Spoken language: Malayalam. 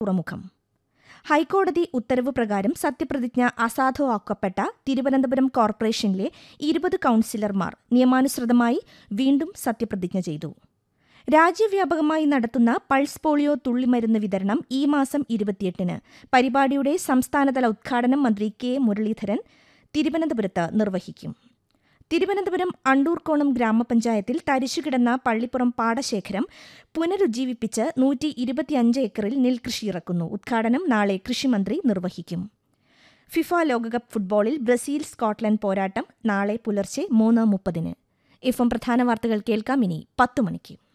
തുറമുഖം ഹൈക്കോടതി ഉത്തരവ് പ്രകാരം സത്യപ്രതിജ്ഞ അസാധുവാക്കപ്പെട്ട തിരുവനന്തപുരം കോർപ്പറേഷനിലെ ഇരുപത് കൌൺസിലർമാർ നിയമാനുസൃതമായി വീണ്ടും സത്യപ്രതിജ്ഞ ചെയ്തു രാജ്യവ്യാപകമായി നടത്തുന്ന പൾസ് പോളിയോ തുള്ളിമരുന്ന് വിതരണം ഈ മാസം ഇരുപത്തിയെട്ടിന് പരിപാടിയുടെ സംസ്ഥാനതല ഉദ്ഘാടനം മന്ത്രി കെ മുരളീധരൻ തിരുവനന്തപുരത്ത് നിർവഹിക്കും തിരുവനന്തപുരം അണ്ടൂർക്കോണം ഗ്രാമപഞ്ചായത്തിൽ തരിശുകിടന്ന പള്ളിപ്പുറം പാടശേഖരം പുനരുജ്ജീവിപ്പിച്ച് നൂറ്റി ഇരുപത്തിയഞ്ച് ഏക്കറിൽ നെൽകൃഷി ഇറക്കുന്നു ഉദ്ഘാടനം നാളെ കൃഷിമന്ത്രി നിർവഹിക്കും ഫിഫ ലോകകപ്പ് ഫുട്ബോളിൽ ബ്രസീൽ സ്കോട്ട്ലൻഡ് പോരാട്ടം നാളെ പുലർച്ചെ മൂന്ന് മുപ്പതിന് എഫ് എം പ്രധാന വാർത്തകൾ കേൾക്കാം ഇനി പത്ത് മണിക്ക്